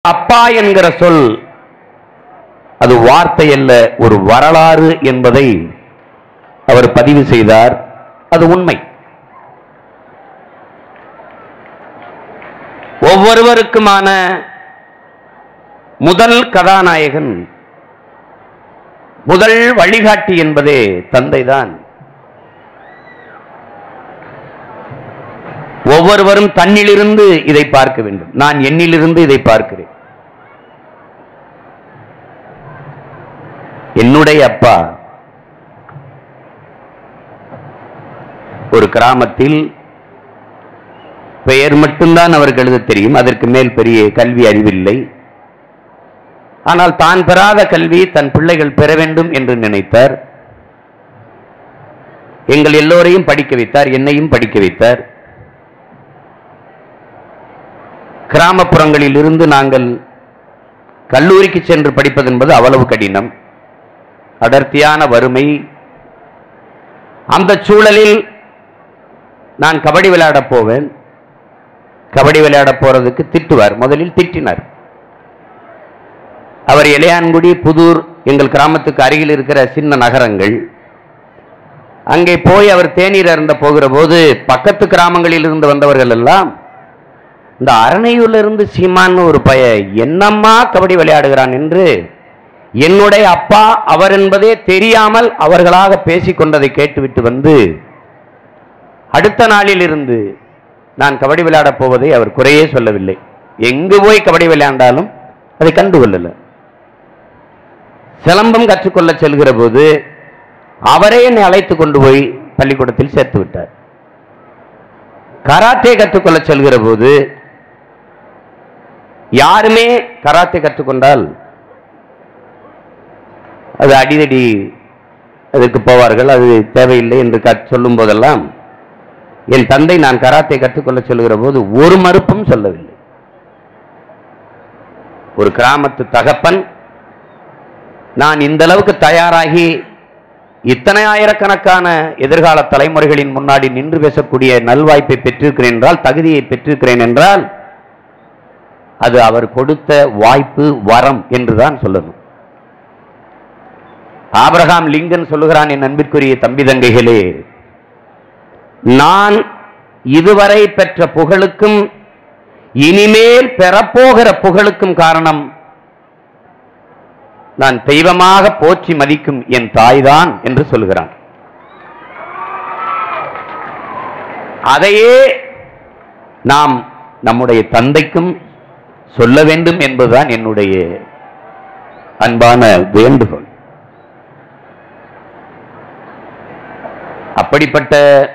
அப்பா என்கிற சொல் அது வார்த்தை அல்ல ஒரு வரலாறு என்பதை அவர் பதிவு செய்தார் அது உண்மை ஒவ்வொருவருக்குமான முதல் கதாநாயகன் முதல் வழிகாட்டி என்பதே தந்தைதான் ஒவ்வொருவரும் தன்னிலிருந்து இதை பார்க்க வேண்டும் நான் என்னிலிருந்து இதை பார்க்கிறேன் என்னுடைய அப்பா ஒரு கிராமத்தில் பெயர் மட்டும்தான் அவருக்கு எழுத தெரியும் அதற்கு மேல் பெரிய கல்வி அறிவில்லை ஆனால் தான் பெறாத கல்வி தன் பிள்ளைகள் பெற வேண்டும் என்று நினைத்தார் எங்கள் எல்லோரையும் படிக்க வைத்தார் என்னையும் படிக்க வைத்தார் கிராமப்புறங்களில் இருந்து நாங்கள் கல்லூரிக்கு சென்று படிப்பது என்பது அவ்வளவு கடினம் அடர்த்தியான வறுமை அந்த சூழலில் நான் கபடி விளையாட போவேன் கபடி விளையாட போறதுக்கு திட்டுவார் முதலில் திட்டினார் அவர் இளையான்குடி புதூர் எங்கள் கிராமத்துக்கு அருகில் இருக்கிற சின்ன நகரங்கள் அங்கே போய் அவர் தேநீர் அருந்த போகிற போது பக்கத்து கிராமங்களில் இருந்து வந்தவர்கள் எல்லாம் இந்த அரணையூர்ல இருந்து சீமான்னு ஒரு பய என்னம்மா கபடி விளையாடுகிறான் என்று என்னுடைய அப்பா அவர் என்பதே தெரியாமல் அவர்களாக பேசிக் கொண்டதை கேட்டுவிட்டு வந்து அடுத்த நாளில் இருந்து நான் கபடி விளையாடப் போவதை அவர் குறையே சொல்லவில்லை எங்கு போய் கபடி விளையாண்டாலும் அதை கண்டுகொள்ளல சிலம்பம் கற்றுக்கொள்ள செல்கிற போது அவரே என்னை அழைத்து கொண்டு போய் பள்ளிக்கூடத்தில் சேர்த்து விட்டார் கராத்தே கற்றுக்கொள்ள செல்கிற போது யாருமே கராத்தே கற்றுக்கொண்டால் அது அடிதடி அதற்கு போவார்கள் அது தேவையில்லை என்று கற்- சொல்லும் போதெல்லாம் என் தந்தை நான் கராத்தே கற்றுக்கொள்ள சொல்லுகிற போது ஒரு மறுப்பும் சொல்லவில்லை ஒரு கிராமத்து தகப்பன் நான் இந்த அளவுக்கு தயாராகி இத்தனை ஆயிரக்கணக்கான எதிர்கால தலைமுறைகளின் முன்னாடி நின்று பேசக்கூடிய நல்வாய்ப்பை பெற்றிருக்கிறேன் என்றால் தகுதியை பெற்றிருக்கிறேன் என்றால் அது அவர் கொடுத்த வாய்ப்பு வரம் என்றுதான் சொல்லணும் ஆபிரகாம் லிங்கன் சொல்லுகிறான் என் அன்பிற்குரிய தம்பி தங்கைகளே நான் இதுவரை பெற்ற புகழுக்கும் இனிமேல் பெறப்போகிற புகழுக்கும் காரணம் நான் தெய்வமாக போற்றி மதிக்கும் என் தாய்தான் என்று சொல்கிறான் அதையே நாம் நம்முடைய தந்தைக்கும் சொல்ல வேண்டும் என்பதுதான் என்னுடைய அன்பான வேண்டுகோள் அப்படிப்பட்ட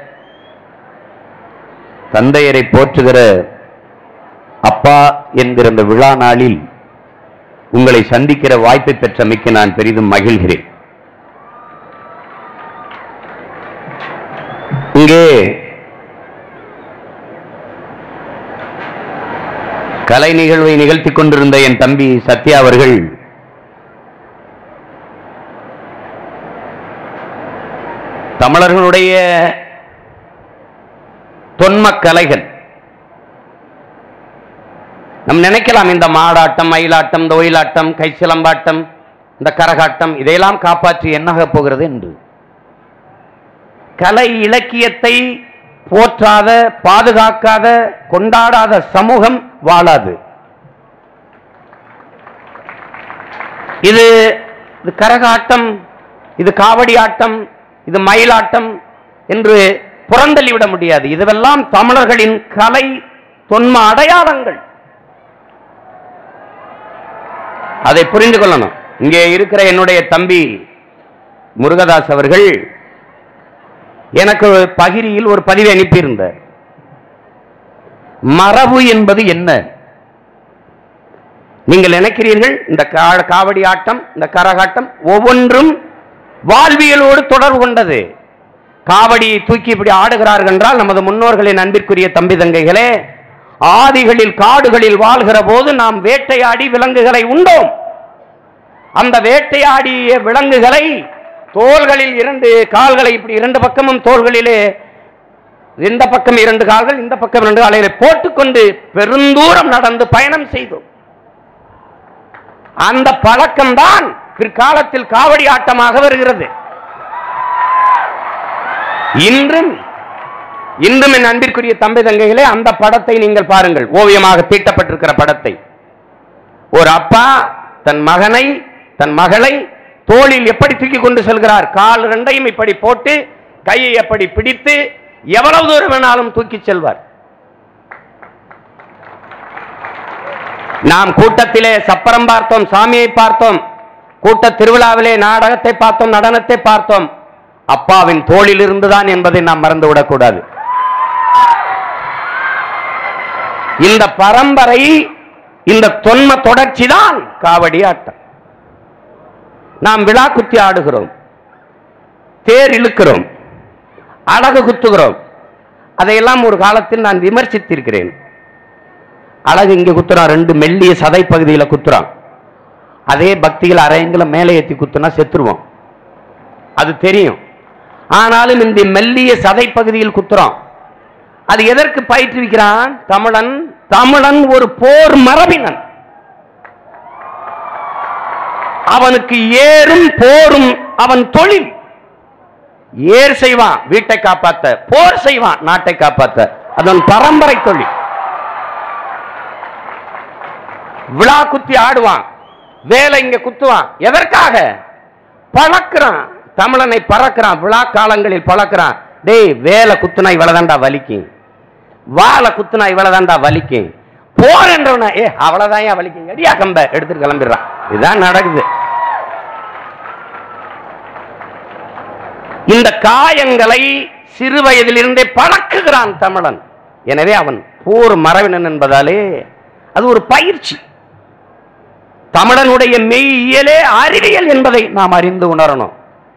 தந்தையரை போற்றுகிற அப்பா என்கிற இந்த விழா நாளில் உங்களை சந்திக்கிற வாய்ப்பை பெற்றமைக்கு நான் பெரிதும் மகிழ்கிறேன் இங்கே கலை நிகழ்வை நிகழ்த்திக் கொண்டிருந்த என் தம்பி சத்யா அவர்கள் தமிழர்களுடைய தொன்மக் கலைகள் நம் நினைக்கலாம் இந்த மாடாட்டம் மயிலாட்டம் இந்த ஒயிலாட்டம் கைச்சிலம்பாட்டம் இந்த கரகாட்டம் இதையெல்லாம் காப்பாற்றி என்னாக போகிறது என்று கலை இலக்கியத்தை போற்றாத பாதுகாக்காத கொண்டாடாத சமூகம் வாழாது இது இது கரகாட்டம் இது காவடி ஆட்டம் இது மயிலாட்டம் என்று புறந்தள்ளிவிட முடியாது இதுவெல்லாம் தமிழர்களின் கலை தொன்ம அடையாளங்கள் அதை புரிந்து கொள்ளணும் இங்கே இருக்கிற என்னுடைய தம்பி முருகதாஸ் அவர்கள் எனக்கு பகிரியில் ஒரு பதிவை அனுப்பியிருந்தார் மரபு என்பது என்ன நீங்கள் நினைக்கிறீர்கள் இந்த கா- காவடி ஆட்டம் இந்த கரகாட்டம் ஒவ்வொன்றும் வாழ்வியலோடு தொடர்பு கொண்டது காவடியை தூக்கி இப்படி ஆடுகிறார்கள் என்றால் நமது முன்னோர்களின் அன்பிற்குரிய தம்பி தங்கைகளே ஆதிகளில் காடுகளில் வாழ்கிற போது நாம் வேட்டையாடி விலங்குகளை உண்டோம் அந்த வேட்டையாடிய விலங்குகளை தோள்களில் இரண்டு கால்களை இப்படி இரண்டு பக்கமும் தோள்களிலே இந்த பக்கம் இரண்டு கால்கள் இந்த பக்கம் இரண்டு கால்களை போட்டுக்கொண்டு பெருந்தூரம் நடந்து பயணம் செய்தோம் அந்த பழக்கம்தான் பிற்காலத்தில் காவடி ஆட்டமாக வருகிறது இன்றும் இன்றும் என் அன்பிற்குரிய தம்பி தங்கைகளே அந்த படத்தை நீங்கள் பாருங்கள் ஓவியமாக தீட்டப்பட்டிருக்கிற படத்தை ஒரு அப்பா தன் மகனை தன் மகளை தோளில் எப்படி தூக்கி கொண்டு செல்கிறார் கால் ரெண்டையும் இப்படி போட்டு கையை எப்படி பிடித்து எவ்வளவு தூரம் வேணாலும் தூக்கி செல்வார் நாம் கூட்டத்திலே சப்பரம் பார்த்தோம் சாமியை பார்த்தோம் கூட்ட திருவிழாவிலே நாடகத்தை பார்த்தோம் நடனத்தை பார்த்தோம் அப்பாவின் தோளில் இருந்துதான் என்பதை நாம் மறந்துவிடக் கூடாது இந்த பரம்பரை இந்த தொன்ம தொடர்ச்சி தான் காவடி ஆட்டம் நாம் விழா குத்தி ஆடுகிறோம் தேர் இழுக்கிறோம் அழகு குத்துகிறோம் அதையெல்லாம் ஒரு காலத்தில் நான் விமர்சித்திருக்கிறேன் அழகு இங்க குத்துறான் ரெண்டு மெல்லிய சதை பகுதியில குத்துறான் அதே பக்தியில் அரையங்களை மேலே ஏத்தி குத்துனா செத்துருவோம் அது தெரியும் ஆனாலும் இந்த மெல்லிய சதை பகுதியில் குத்துறான் அது எதற்கு பயிற்றுவிக்கிறான் தமிழன் தமிழன் ஒரு போர் மரபினன் அவனுக்கு ஏறும் போரும் அவன் தொழில் ஏர் செய்வான் வீட்டை காப்பாத்த போர் செய்வான் நாட்டை காப்பாத்த அதன் பரம்பரை தொழில் விழா குத்தி ஆடுவான் வேலை இங்க குத்துவான் எதற்காக பழக்கிறான் தமிழனை பறக்கிறான் விழா காலங்களில் பழக்கிறான் டேய் வேலை குத்துனா இவ்வளவுதான்டா வலிக்கும் வாழை குத்துனா இவ்வளவுதான்டா வலிக்கும் போர் என்றவன ஏ அவ்வளவுதான் ஏன் வலிக்கும் அடியா கம்ப எடுத்துட்டு கிளம்பிடுறான் இதுதான் நடக்குது இந்த காயங்களை சிறு வயதிலிருந்தே பழக்குகிறான் தமிழன் எனவே அவன் போர் மரபினன் என்பதாலே அது ஒரு பயிற்சி தமிழனுடைய மெய்யியலே அறிவியல் என்பதை நாம் அறிந்து உணரணும்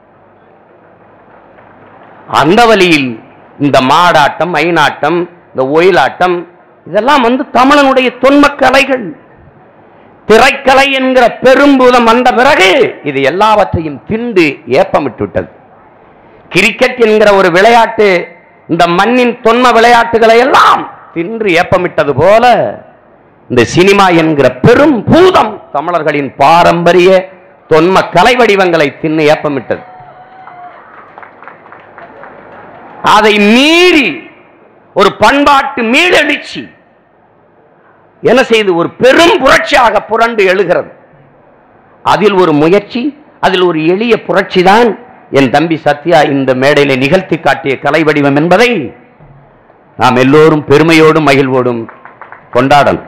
அந்த வழியில் இந்த மாடாட்டம் ஐநாட்டம் இந்த ஒயிலாட்டம் இதெல்லாம் வந்து தமிழனுடைய தொன்ம கலைகள் திரைக்கலை என்கிற பெரும்பூதம் வந்த பிறகு இது எல்லாவற்றையும் திண்டு ஏப்பமிட்டு விட்டது கிரிக்கெட் என்கிற ஒரு விளையாட்டு இந்த மண்ணின் தொன்ம விளையாட்டுகளை எல்லாம் தின்று ஏப்பமிட்டது போல இந்த சினிமா என்கிற பெரும் பூதம் தமிழர்களின் பாரம்பரிய தொன்ம கலை வடிவங்களை தின்னு ஏப்பமிட்டது அதை மீறி ஒரு பண்பாட்டு மீளெழுச்சி என்ன செய்து ஒரு பெரும் புரட்சியாக புரண்டு எழுகிறது அதில் ஒரு முயற்சி அதில் ஒரு எளிய புரட்சி தான் என் தம்பி சத்யா இந்த மேடையில நிகழ்த்தி காட்டிய கலை வடிவம் என்பதை நாம் எல்லோரும் பெருமையோடும் மகிழ்வோடும் கொண்டாடணும்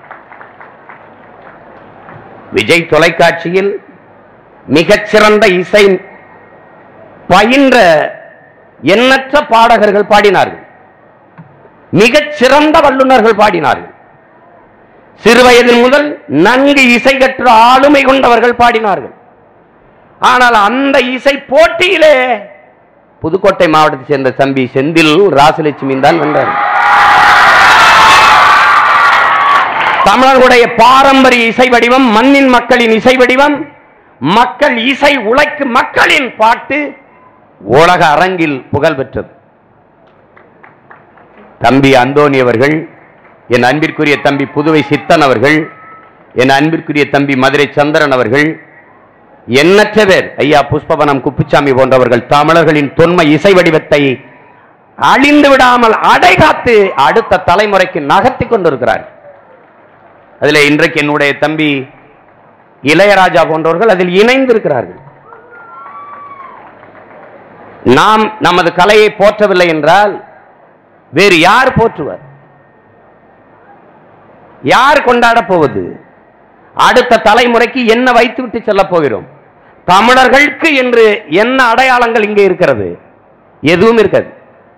விஜய் தொலைக்காட்சியில் மிகச்சிறந்த இசை பயின்ற எண்ணற்ற பாடகர்கள் பாடினார்கள் மிகச் சிறந்த வல்லுநர்கள் பாடினார்கள் சிறுவயதில் முதல் நன்கு இசை கற்ற ஆளுமை கொண்டவர்கள் பாடினார்கள் ஆனால் அந்த இசை போட்டியிலே புதுக்கோட்டை மாவட்டத்தை சேர்ந்த தம்பி செந்தில் ராசலட்சுமி தான் வென்றார் தமிழர்களுடைய பாரம்பரிய இசை வடிவம் மண்ணின் மக்களின் இசை வடிவம் மக்கள் இசை உழைக்கு மக்களின் பாட்டு உலக அரங்கில் புகழ் பெற்றது தம்பி அந்தோணி அவர்கள் என் அன்பிற்குரிய தம்பி புதுவை சித்தன் அவர்கள் என் அன்பிற்குரிய தம்பி மதுரை சந்திரன் அவர்கள் எண்ணற்ற பேர் ஐயா புஷ்பவனம் குப்புச்சாமி போன்றவர்கள் தமிழர்களின் தொன்ம இசை வடிவத்தை அழிந்து விடாமல் அடைகாத்து அடுத்த தலைமுறைக்கு நகர்த்தி கொண்டிருக்கிறார் அதில் இன்றைக்கு என்னுடைய தம்பி இளையராஜா போன்றவர்கள் அதில் இணைந்திருக்கிறார்கள் நாம் நமது கலையை போற்றவில்லை என்றால் வேறு யார் போற்றுவர் யார் கொண்டாட போவது அடுத்த தலைமுறைக்கு என்ன வைத்துவிட்டு செல்ல போகிறோம் தமிழர்களுக்கு என்று என்ன அடையாளங்கள் இங்கே இருக்கிறது எதுவும் இருக்காது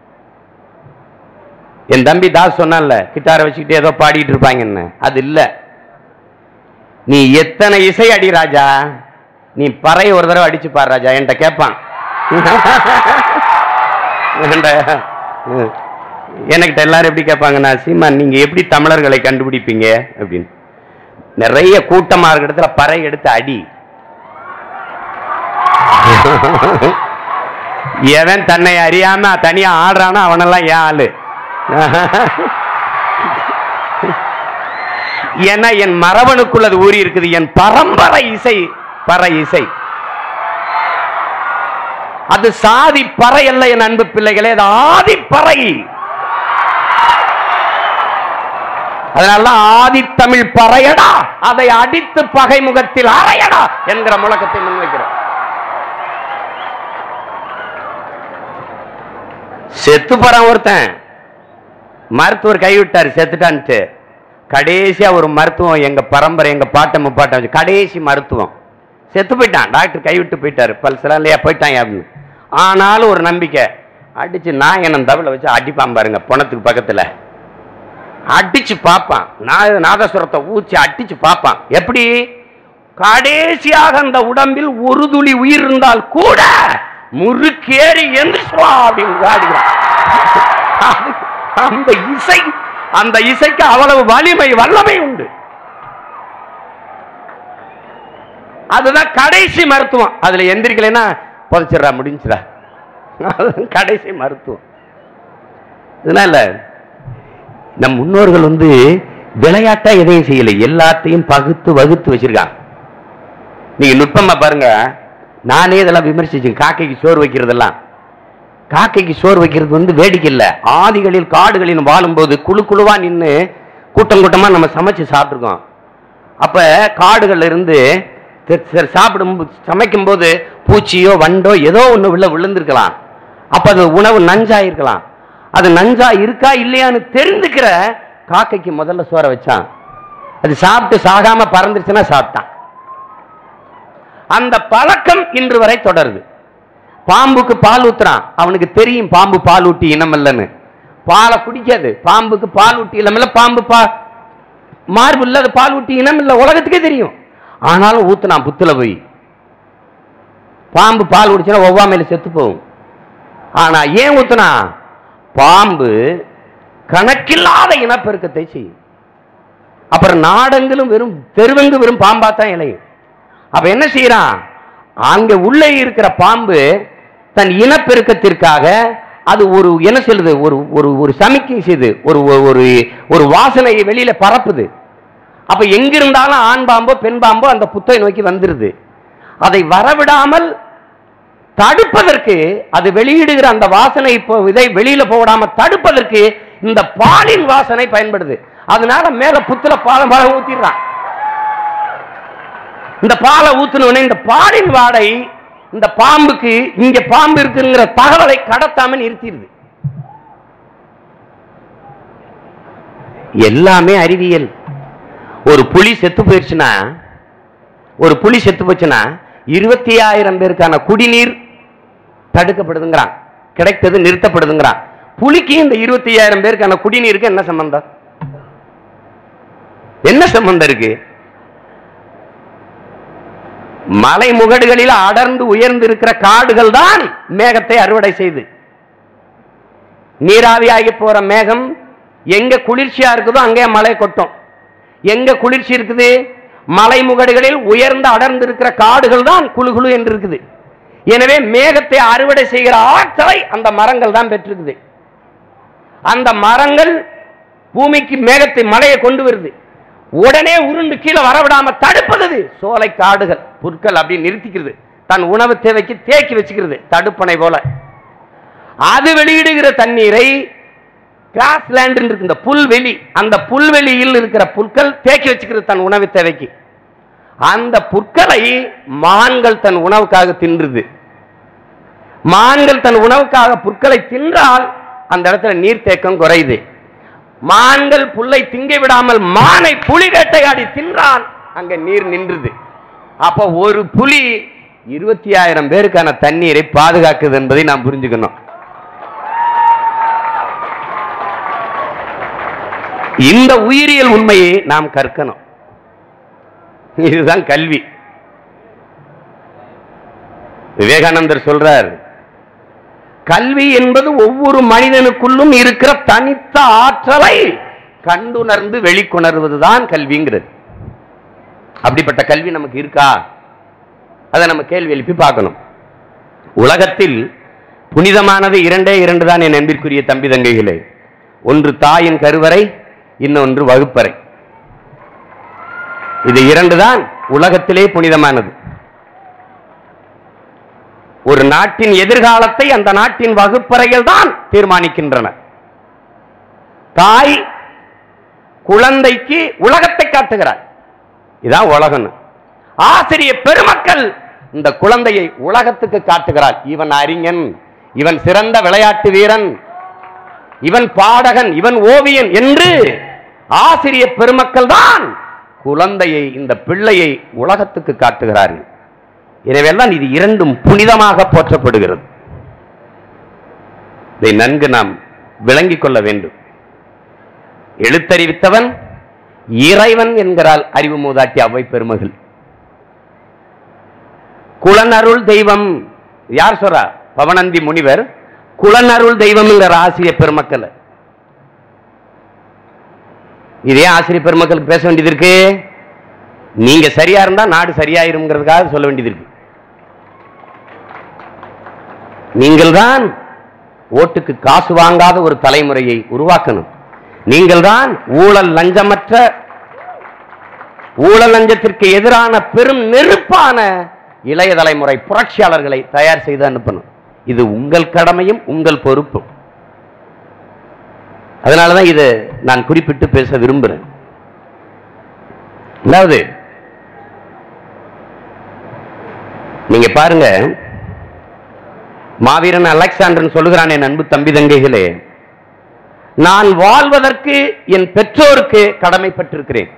என் தம்பி தாஸ் சொன்னான்ல கிட்டாரை வச்சுக்கிட்டு ஏதோ பாடிட்டு இருப்பாங்கன்னு அது இல்ல நீ எத்தனை இசை அடி ராஜா நீ பறை ஒரு தடவை அடிச்சு பாரு ராஜா என்கிட்ட கேட்பான் என்கிட்ட, ம். எனக்கிட்ட எல்லாரும் எப்படி கேட்பாங்கன்னா சீமான் நீங்க எப்படி தமிழர்களை கண்டுபிடிப்பீங்க அப்படின்னு நிறைய கூட்டமா இருக்கிற இடத்துல பறை எடுத்து அடி எவன் தன்னை அறியாம தனியா ஆடுறானோ அவனெல்லாம் ஏன் ஆளு ஏன்னா என் மரபணுக்குள் அது ஊறி இருக்குது என் பரம்பரை இசை பற இசை அது சாதி பறை அல்ல என் அன்பு பிள்ளைகளே அது ஆதி பறை அதனாலதான் ஆதித்தமிழ் பறையடா அதை அடித்து பகை முகத்தில் அறையடா என்கிற முழக்கத்தை முன்வைக்கிறோம் செத்து போறான் ஒருத்தன் மருத்துவர் கைவிட்டார் செத்துட்டான்ட்டு கடைசியா ஒரு மருத்துவம் எங்க பரம்பரை எங்க பாட்டம் முப்பாட்டம் வச்சு கடைசி மருத்துவம் செத்து போயிட்டான் டாக்டர் கைவிட்டு போயிட்டாரு பல்சலாம் இல்லையா போயிட்டான் அப்படின்னு ஆனாலும் ஒரு நம்பிக்கை அடிச்சு நான் என்ன தவில வச்சு அடிப்பான் பாருங்க பணத்துக்கு பக்கத்துல அடிச்சு பார்ப்பான் நா- நாதஸ்வரத்தை ஊச்சி அடிச்சு பார்ப்பான் எப்படி கடைசியாக அந்த உடம்பில் ஒரு துளி உயிர் இருந்தால் கூட முறுக்கேறி எந்திரிச்சுவா அப்படின்னு ஆடுகிறான் அது- அந்த இசை அந்த இசைக்கு அவ்வளவு வலிமை வல்லமை உண்டு அதுதான் கடைசி மருத்துவம் அதுல எந்திரிக்கலைன்னா புதைச்சிடறா முடிஞ்சிடா அதுதான் கடைசி மருத்துவம் இதனால நம் முன்னோர்கள் வந்து விளையாட்டா எதையும் செய்யல எல்லாத்தையும் பகுத்து வகுத்து வச்சிருக்காங்க நீங்க நுட்பமா பாருங்க நானே இதெல்லாம் விமர்சிச்சேன் காக்கைக்கு சோறு வைக்கிறதெல்லாம் காக்கைக்கு சோறு வைக்கிறது வந்து வேடிக்கை இல்ல ஆதிகளில் காடுகளில் வாழும்போது குழு குழுவா நின்று கூட்டம் கூட்டமா நம்ம சமைச்சு சாப்பிட்டுருக்கோம் அப்ப காடுகள்ல இருந்து தெ- தெ- சாப்பிடும் சமைக்கும் போது பூச்சியோ வண்டோ ஏதோ ஒண்ணு உள்ள விழுந்திருக்கலாம் அப்ப அது உணவு நஞ்சா இருக்கலாம் அது நஞ்சா இருக்கா இல்லையான்னு தெரிந்துக்கிற காக்கைக்கு முதல்ல சோற வச்சான் அது சாப்பிட்டு சாகாம பறந்துருச்சுன்னா சாப்பிட்டான் அந்த பழக்கம் இன்று வரை தொடருது பாம்புக்கு பால் ஊத்துறான் அவனுக்கு தெரியும் பாம்பு பால் ஊட்டி இனம் இல்லைன்னு பாலை குடிக்காது பாம்புக்கு பால் ஊட்டி இனம் இல்ல பாம்பு பா மார்பு இல்ல அது பால் ஊட்டி இனம் இல்ல உலகத்துக்கே தெரியும் ஆனாலும் ஊத்துனான் புத்துல போய் பாம்பு பால் குடிச்சுன்னா ஒவ்வாமையில செத்து போகும் ஆனா ஏன் ஊத்துனா பாம்பு கணக்கில்லாத இனப்பெருக்கத்தை செய்யும் அப்புறம் நாடெங்கிலும் வெறும் தெருவெங்கு வெறும் பாம்பா தான் இலையும் அப்ப என்ன செய்யறான் அங்க உள்ளே இருக்கிற பாம்பு தன் இனப்பெருக்கத்திற்காக அது ஒரு என்ன சொல்லுது ஒரு ஒரு ஒரு சமிக்கை செய்து ஒரு ஒரு- ஒரு ஒரு வாசனையை வெளியில பரப்புது அப்ப எங்கிருந்தாலும் ஆண் பாம்போ பெண் பாம்போ அந்த புத்தை நோக்கி வந்துருது அதை வரவிடாமல் தடுப்பதற்கு அது வெளியிடுகிற அந்த வாசனை இப்போ இதை வெளியில போடாம தடுப்பதற்கு இந்த பாலின் வாசனை பயன்படுது அதனால மேல புத்துல பாலம் பாலம் ஊத்திடுறான் இந்த பாலை ஊத்துனவனே இந்த பாலின் வாடை இந்த பாம்புக்கு இங்க பாம்பு இருக்குங்கிற தகவலை கடத்தாம நிறுத்திடுது எல்லாமே அறிவியல் ஒரு புலி செத்து போயிடுச்சுன்னா ஒரு புலி செத்து போச்சுன்னா இருபத்தி ஆயிரம் பேருக்கான குடிநீர் தடுக்கப்படுதுங்கிறான் கிடைத்தது நிறுத்தப்படுதுங்கிறான் புலிக்கு இந்த இருபத்தி ஆயிரம் பேருக்கான குடிநீருக்கு என்ன சம்பந்தம் என்ன சம்பந்தம் இருக்கு மலை முகடுகளில் அடர்ந்து உயர்ந்து இருக்கிற காடுகள் தான் மேகத்தை அறுவடை செய்து நீராவியாகி போற மேகம் எங்க குளிர்ச்சியா இருக்குதோ அங்கே மழை கொட்டும் எங்க குளிர்ச்சி இருக்குது மலை முகடுகளில் உயர்ந்த அடர்ந்து இருக்கிற காடுகள் தான் குழு குழு என்று இருக்குது எனவே மேகத்தை அறுவடை செய்கிற ஆற்றலை அந்த மரங்கள் தான் பெற்றிருக்குது அந்த மரங்கள் பூமிக்கு மேகத்தை மழையை கொண்டு வருது உடனே உருண்டு கீழே வரவிடாம தடுப்பது சோலை காடுகள் புற்கள் அப்படி நிறுத்திக்கிறது தன் உணவு தேவைக்கு தேக்கி வச்சுக்கிறது தடுப்பணை போல அது வெளியிடுகிற தண்ணீரை கிராஸ்லேண்ட் இருக்கு இந்த புல்வெளி அந்த புல்வெளியில் இருக்கிற புற்கள் தேக்கி வச்சுக்கிறது தன் உணவு தேவைக்கு அந்த புற்களை மான்கள் தன் உணவுக்காக தின்றுது மான்கள் தன் உணவுக்காக புற்களை தின்றால் அந்த இடத்துல நீர்த்தேக்கம் குறையுது மான்கள் புல்லை திங்க விடாமல் மானை புலி வேட்டையாடி தின்றால் அங்க நீர் நின்றுது அப்ப ஒரு புலி இருபத்தி ஆயிரம் பேருக்கான தண்ணீரை பாதுகாக்குது என்பதை நாம் புரிஞ்சுக்கணும் இந்த உயிரியல் உண்மையை நாம் கற்கணும் இதுதான் கல்வி விவேகானந்தர் சொல்றார் கல்வி என்பது ஒவ்வொரு மனிதனுக்குள்ளும் இருக்கிற தனித்த ஆற்றலை கண்டுணர்ந்து வெளிக்கொணர்வதுதான் கல்விங்கிறது அப்படிப்பட்ட கல்வி நமக்கு இருக்கா அதை நம்ம கேள்வி எழுப்பி பார்க்கணும் உலகத்தில் புனிதமானது இரண்டே இரண்டு தான் என் அன்பிற்குரிய தம்பி தங்கைகளே ஒன்று தாயின் கருவறை இன்னொன்று வகுப்பறை இது இரண்டு தான் உலகத்திலே புனிதமானது ஒரு நாட்டின் எதிர்காலத்தை அந்த நாட்டின் வகுப்பறைகள் தான் தீர்மானிக்கின்றன தாய் குழந்தைக்கு உலகத்தை காட்டுகிறார் இதான் உலகம் ஆசிரிய பெருமக்கள் இந்த குழந்தையை உலகத்துக்கு காட்டுகிறார் இவன் அறிஞன் இவன் சிறந்த விளையாட்டு வீரன் இவன் பாடகன் இவன் ஓவியன் என்று ஆசிரிய பெருமக்கள் தான் குழந்தையை இந்த பிள்ளையை உலகத்துக்கு காட்டுகிறார்கள் எனவேெல்லாம் இது இரண்டும் புனிதமாக போற்றப்படுகிறது இதை நன்கு நாம் விளங்கிக் கொள்ள வேண்டும் எழுத்தறிவித்தவன் இறைவன் என்கிறாள் அறிவு மூதாட்டி அவ்வை பெருமகள் குளனருள் தெய்வம் யார் சொல்றா பவனந்தி முனிவர் குளனருள் தெய்வம் என்கிற ஆசிரியர் பெருமக்கள் இதே ஆசிரியர் பெருமக்களுக்கு பேச வேண்டியது இருக்கு நீங்க சரியா இருந்தா நாடு சரியாயிருங்கிறதுக்காக சொல்ல வேண்டியது இருக்கு நீங்கள் தான் ஓட்டுக்கு காசு வாங்காத ஒரு தலைமுறையை உருவாக்கணும் நீங்கள் தான் ஊழல் லஞ்சமற்ற ஊழல் லஞ்சத்திற்கு எதிரான பெரும் நெருப்பான இளைய தலைமுறை புரட்சியாளர்களை தயார் செய்து அனுப்பணும் இது உங்கள் கடமையும் உங்கள் பொறுப்பும் அதனாலதான் இதை நான் குறிப்பிட்டு பேச விரும்புகிறேன் அதாவது நீங்க பாருங்க மாவீரன் அலெக்சாண்டர் சொல்லுகிறான் என் அன்பு தம்பி தங்கைகளே நான் வாழ்வதற்கு என் பெற்றோருக்கு கடமைப்பட்டிருக்கிறேன்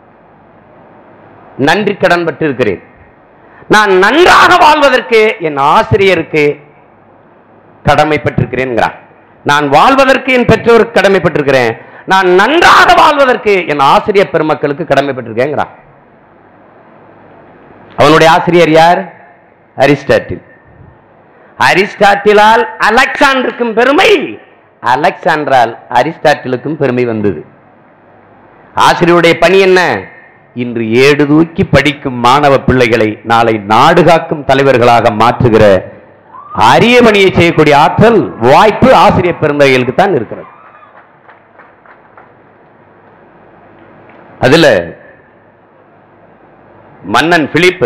நன்றி கடன் பட்டிருக்கிறேன் நான் நன்றாக வாழ்வதற்கு என் ஆசிரியருக்கு கடமைப்பட்டிருக்கிறேன் நான் வாழ்வதற்கு என் பெற்றோருக்கு கடமைப்பட்டிருக்கிறேன் நான் நன்றாக வாழ்வதற்கு என் ஆசிரியர் பெருமக்களுக்கு கடமைப்பட்டிருக்கேங்கிறான் அவனுடைய ஆசிரியர் யார் அரிஸ்டாட்டில் அரிஸ்டாட்டிலால் அலெக்சாண்டருக்கும் பெருமை அலெக்சாண்டரால் அரிஸ்டாட்டிலுக்கும் பெருமை வந்தது ஆசிரியருடைய பணி என்ன இன்று ஏடு தூக்கி படிக்கும் மாணவ பிள்ளைகளை நாளை நாடு காக்கும் தலைவர்களாக மாற்றுகிற அரிய பணியை செய்யக்கூடிய ஆற்றல் வாய்ப்பு ஆசிரியர் பெருந்தகைகளுக்கு தான் இருக்கிறது அதுல மன்னன் பிலிப்பு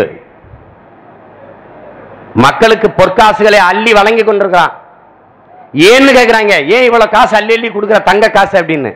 மக்களுக்கு பொற்காசுகளை அள்ளி வழங்கி கொண்டிருக்கிறான் ஏன்னு கேக்குறாங்க ஏன் இவ்வளவு காசு அள்ளி அள்ளி கொடுக்குற தங்க காசு அப்படின்னு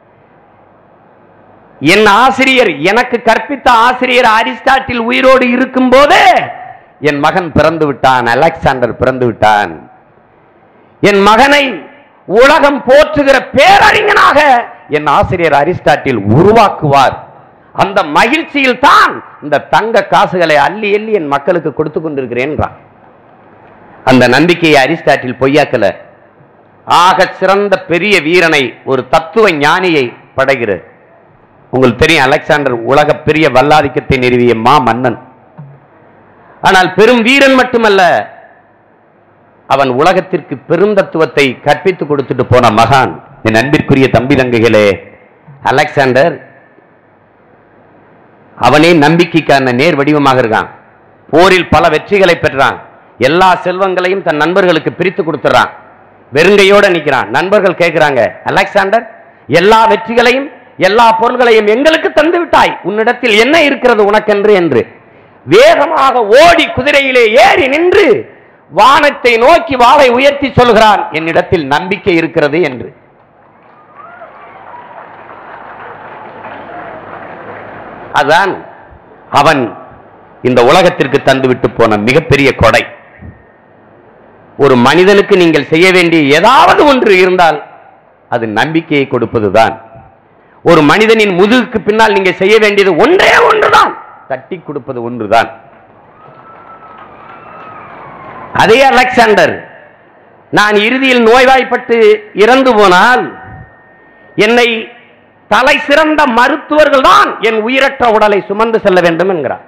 என் ஆசிரியர் எனக்கு கற்பித்த ஆசிரியர் அரிஸ்டாட்டில் உயிரோடு இருக்கும் போது என் மகன் பிறந்து விட்டான் அலெக்சாண்டர் பிறந்து விட்டான் என் மகனை உலகம் போற்றுகிற பேரறிஞனாக என் ஆசிரியர் அரிஸ்டாட்டில் உருவாக்குவார் அந்த மகிழ்ச்சியில் தான் இந்த தங்க காசுகளை அள்ளி அள்ளி என் மக்களுக்கு கொடுத்து கொண்டிருக்கிறேன்றான் அந்த நம்பிக்கையை அரிஸ்டாட்டில் பொய்யாக்கல ஆக சிறந்த பெரிய வீரனை ஒரு தத்துவ ஞானியை படைகிறது உங்களுக்கு தெரியும் அலெக்சாண்டர் உலக பெரிய வல்லாதிக்கத்தை நிறுவிய மா மன்னன் ஆனால் பெரும் வீரன் மட்டுமல்ல அவன் உலகத்திற்கு பெருந்தத்துவத்தை கற்பித்து கொடுத்துட்டு போன மகான் என் அன்பிற்குரிய தம்பி தங்கைகளே அலெக்சாண்டர் அவனே நம்பிக்கைக்கான நேர் வடிவமாக இருக்கான் போரில் பல வெற்றிகளை பெற்றான் எல்லா செல்வங்களையும் தன் நண்பர்களுக்கு பிரித்து கொடுத்துறான் வெறுங்கையோட நிக்கிறான் நண்பர்கள் கேட்கிறாங்க அலெக்சாண்டர் எல்லா வெற்றிகளையும் எல்லா பொருள்களையும் எங்களுக்கு தந்து விட்டாய் உன்னிடத்தில் என்ன இருக்கிறது உனக்கென்று என்று வேகமாக ஓடி குதிரையிலே ஏறி நின்று வானத்தை நோக்கி வாளை உயர்த்தி சொல்கிறான் என்னிடத்தில் நம்பிக்கை இருக்கிறது என்று அதான் அவன் இந்த உலகத்திற்கு தந்துவிட்டு போன மிகப்பெரிய கொடை ஒரு மனிதனுக்கு நீங்கள் செய்ய வேண்டிய ஏதாவது ஒன்று இருந்தால் அது நம்பிக்கையை கொடுப்பதுதான் ஒரு மனிதனின் முதுகுக்கு பின்னால் நீங்க செய்ய வேண்டியது ஒன்றே ஒன்றுதான் தட்டி கொடுப்பது ஒன்றுதான் அதே அலெக்சாண்டர் நான் இறுதியில் நோய்வாய்ப்பட்டு இறந்து போனால் என்னை தலை சிறந்த மருத்துவர்கள் தான் என் உயிரற்ற உடலை சுமந்து செல்ல வேண்டும் என்கிறார்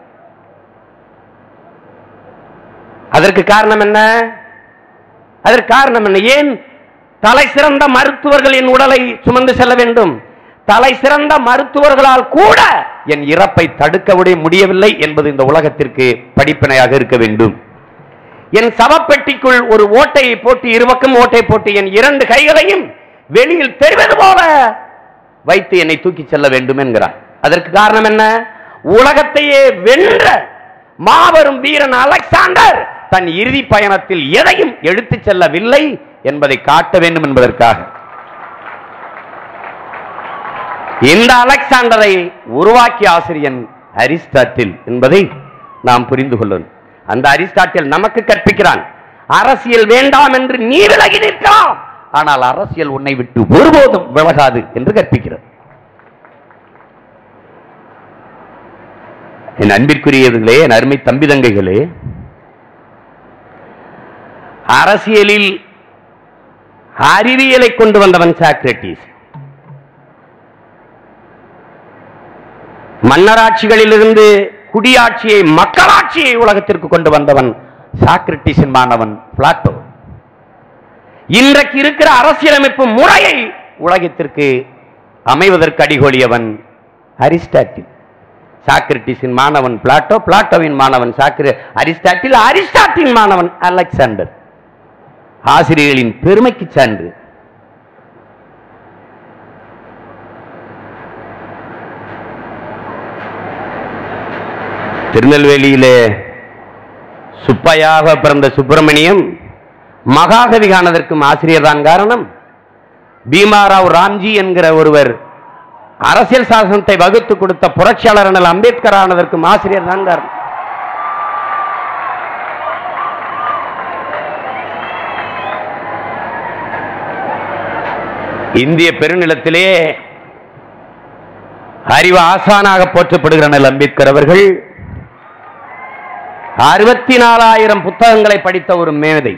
அதற்கு காரணம் என்ன அதற்கு காரணம் என்ன ஏன் தலை சிறந்த மருத்துவர்கள் என் உடலை சுமந்து செல்ல வேண்டும் தலை சிறந்த மருத்துவர்களால் கூட என் இறப்பை தடுக்க விட முடியவில்லை என்பது இந்த உலகத்திற்கு படிப்பினையாக இருக்க வேண்டும் என் சவப்பெட்டிக்குள் ஒரு ஓட்டையை போட்டு இருபக்கம் ஓட்டை போட்டு என் இரண்டு கைகளையும் வெளியில் தெரிவது போல வைத்து என்னை தூக்கி செல்ல வேண்டும் என்கிறார் அதற்கு காரணம் என்ன உலகத்தையே வென்ற மாபெரும் வீரன் அலெக்சாண்டர் தன் இறுதி பயணத்தில் எதையும் எடுத்துச் செல்லவில்லை என்பதை காட்ட வேண்டும் என்பதற்காக இந்த அலெக்சாண்டரை உருவாக்கிய ஆசிரியன் அரிஸ்டாட்டில் என்பதை நாம் புரிந்து கொள்ளணும் அந்த அரிஸ்டாட்டில் நமக்கு கற்பிக்கிறான் அரசியல் வேண்டாம் என்று நீ விலகி நிற்கலாம் ஆனால் அரசியல் உன்னை விட்டு ஒருபோதும் விலகாது என்று கற்பிக்கிறது என் அன்பிற்குரியவர்களே என் அருமை தம்பி தங்கைகளே அரசியலில் அறிவியலை கொண்டு வந்தவன் சாக்ரட்டிஸ் மன்னராட்சிகளிலிருந்து குடியாட்சியை மக்களாட்சியை உலகத்திற்கு கொண்டு வந்தவன் சாக்ரட்டிஸின் மாணவன் பிளாட்டோ இன்றைக்கு இருக்கிற அரசியலமைப்பு முறையை உலகத்திற்கு அமைவதற்கு அடிகோலியவன் அரிஸ்டாட்டில் சாக்ரட்டிஸின் மாணவன் பிளாட்டோ பிளாட்டோவின் மாணவன் சாக்ர அரிஸ்டாட்டில் அரிஸ்டாட்டின் மாணவன் அலெக்சாண்டர் ஆசிரியர்களின் பெருமைக்கு சான்று திருநெல்வேலியிலே சுப்பையாக பிறந்த சுப்பிரமணியம் மகாகவி காணதற்கும் ஆசிரியர் தான் காரணம் பீமாராவ் ராம்ஜி என்கிற ஒருவர் அரசியல் சாசனத்தை வகுத்து கொடுத்த புரட்சியாளர் அண்ணல் அம்பேத்கர் ஆனதற்கும் ஆசிரியர் தான் காரணம் இந்திய பெருநிலத்திலே அறிவு ஆசானாக போற்றப்படுகிற அண்ணல் அம்பேத்கர் அவர்கள் அறுபத்தி நாலாயிரம் புத்தகங்களை படித்த ஒரு மேதை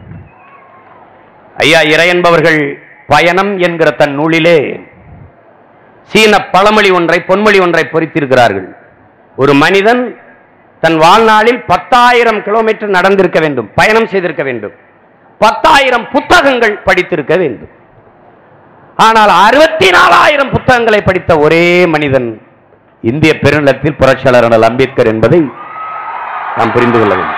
ஐயா இறை என்பவர்கள் பயணம் என்கிற தன் நூலிலே சீன பழமொழி ஒன்றை பொன்மொழி ஒன்றை பொறித்திருக்கிறார்கள் ஒரு மனிதன் தன் வாழ்நாளில் பத்தாயிரம் கிலோமீட்டர் நடந்திருக்க வேண்டும் பயணம் செய்திருக்க வேண்டும் பத்தாயிரம் புத்தகங்கள் படித்திருக்க வேண்டும் ஆனால் அறுபத்தி நாலாயிரம் புத்தகங்களை படித்த ஒரே மனிதன் இந்திய பெருநிலத்தில் புரட்சியாளர் அண்ணல் அம்பேத்கர் என்பதை நாம் புரிந்து கொள்ள வேண்டும்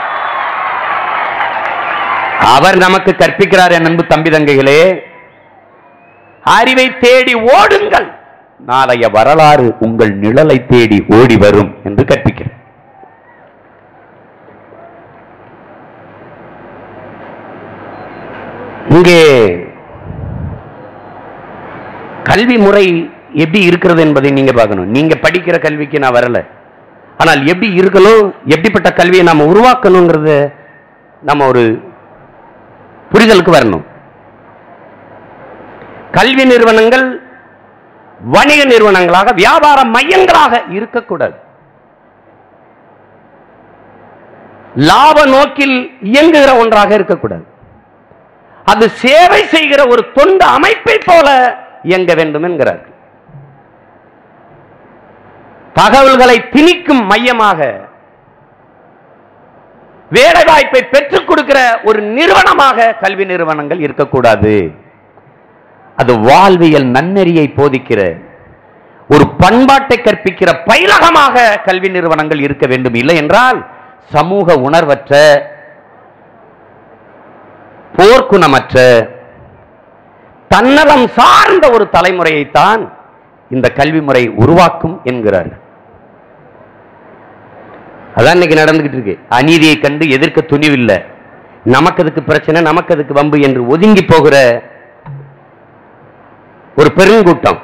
அவர் நமக்கு கற்பிக்கிறார் என் அன்பு தம்பி தங்கைகளே அறிவை தேடி ஓடுங்கள் நாளைய வரலாறு உங்கள் நிழலை தேடி ஓடி வரும் என்று கற்பிக்கிறார் இங்கே கல்வி முறை எப்படி இருக்கிறது என்பதை நீங்க பார்க்கணும் நீங்க படிக்கிற கல்விக்கு நான் வரல ஆனால் எப்படி இருக்கணும் எப்படிப்பட்ட கல்வியை நாம உருவாக்கணுங்கிறத நம்ம ஒரு புரிதலுக்கு வரணும் கல்வி நிறுவனங்கள் வணிக நிறுவனங்களாக வியாபார மையங்களாக இருக்கக்கூடாது லாப நோக்கில் இயங்குகிற ஒன்றாக இருக்கக்கூடாது அது சேவை செய்கிற ஒரு தொண்டு அமைப்பை போல இயங்க வேண்டும் என்கிறார்கள் தகவல்களை திணிக்கும் மையமாக வேலை வாய்ப்பை பெற்றுக் கொடுக்கிற ஒரு நிறுவனமாக கல்வி நிறுவனங்கள் இருக்கக்கூடாது அது வாழ்வியல் நன்னெறியை போதிக்கிற ஒரு பண்பாட்டை கற்பிக்கிற பயிலகமாக கல்வி நிறுவனங்கள் இருக்க வேண்டும் இல்லை என்றால் சமூக உணர்வற்ற போர்க்குணமற்ற தன்னலம் சார்ந்த ஒரு தலைமுறையைத்தான் இந்த கல்வி முறை உருவாக்கும் என்கிறார் அதான் இன்னைக்கு நடந்துகிட்டு இருக்கு அநீதியை கண்டு எதிர்க்க துணிவில்லை நமக்கு அதுக்கு பிரச்சனை நமக்கு அதுக்கு வம்பு என்று ஒதுங்கி போகிற ஒரு பெருங்கூட்டம்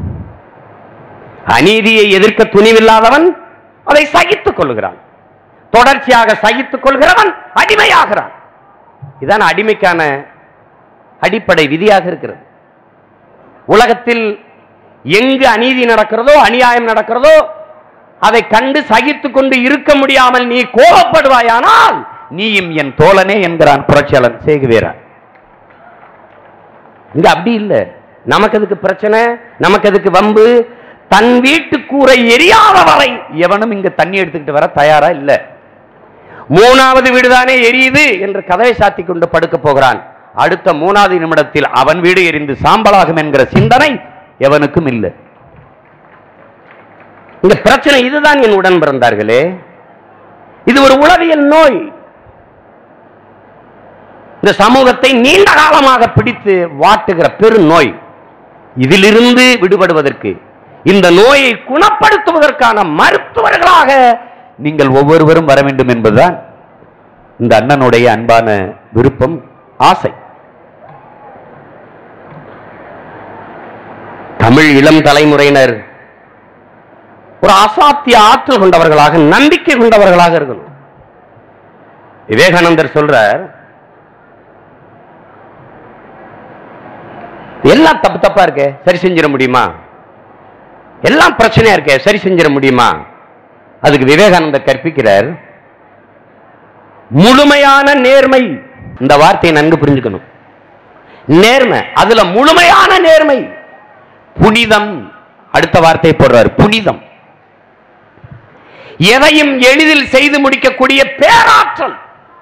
அநீதியை எதிர்க்க துணிவில்லாதவன் அதை சகித்துக் கொள்கிறான் தொடர்ச்சியாக சகித்துக் கொள்கிறவன் அடிமையாகிறான் இதான் அடிமைக்கான அடிப்படை விதியாக இருக்கிறது உலகத்தில் எங்கு அநீதி நடக்கிறதோ அநியாயம் நடக்கிறதோ அதை கண்டு சகித்துக் கொண்டு இருக்க முடியாமல் நீ கோபப்படுவாயானால் நீயும் என் தோழனே என்கிறான் புரட்சியாளன் சேகுவேரா இங்க அப்படி இல்லை நமக்கு அதுக்கு பிரச்சனை நமக்கு அதுக்கு வம்பு தன் வீட்டு கூரை எரியாத வரை எவனும் இங்க தண்ணி எடுத்துக்கிட்டு வர தயாரா இல்ல மூணாவது வீடுதானே எரியுது என்று கதவை சாத்தி கொண்டு படுக்க போகிறான் அடுத்த மூணாவது நிமிடத்தில் அவன் வீடு எரிந்து சாம்பலாகும் என்கிற சிந்தனை எவனுக்கும் இல்லை இந்த பிரச்சனை இதுதான் என் உடன் பிறந்தார்களே இது ஒரு உளவியல் நோய் இந்த சமூகத்தை நீண்ட காலமாக பிடித்து வாட்டுகிற பெரு நோய் இதிலிருந்து விடுபடுவதற்கு இந்த நோயை குணப்படுத்துவதற்கான மருத்துவர்களாக நீங்கள் ஒவ்வொருவரும் வர வேண்டும் என்பதுதான் இந்த அண்ணனுடைய அன்பான விருப்பம் ஆசை தமிழ் இளம் தலைமுறையினர் ஒரு அசாத்திய ஆற்றல் கொண்டவர்களாக நம்பிக்கை கொண்டவர்களாக இருக்கணும் விவேகானந்தர் சொல்றார் எல்லாம் தப்பு தப்பா இருக்கே சரி செஞ்சிட முடியுமா எல்லாம் பிரச்சனையா இருக்கே சரி செஞ்சிட முடியுமா அதுக்கு விவேகானந்தர் கற்பிக்கிறார் முழுமையான நேர்மை இந்த வார்த்தையை நன்கு புரிஞ்சுக்கணும் நேர்மை அதுல முழுமையான நேர்மை புனிதம் அடுத்த வார்த்தை போடுறார் புனிதம் எதையும் எளிதில் செய்து முடிக்கக்கூடிய பேராற்றல்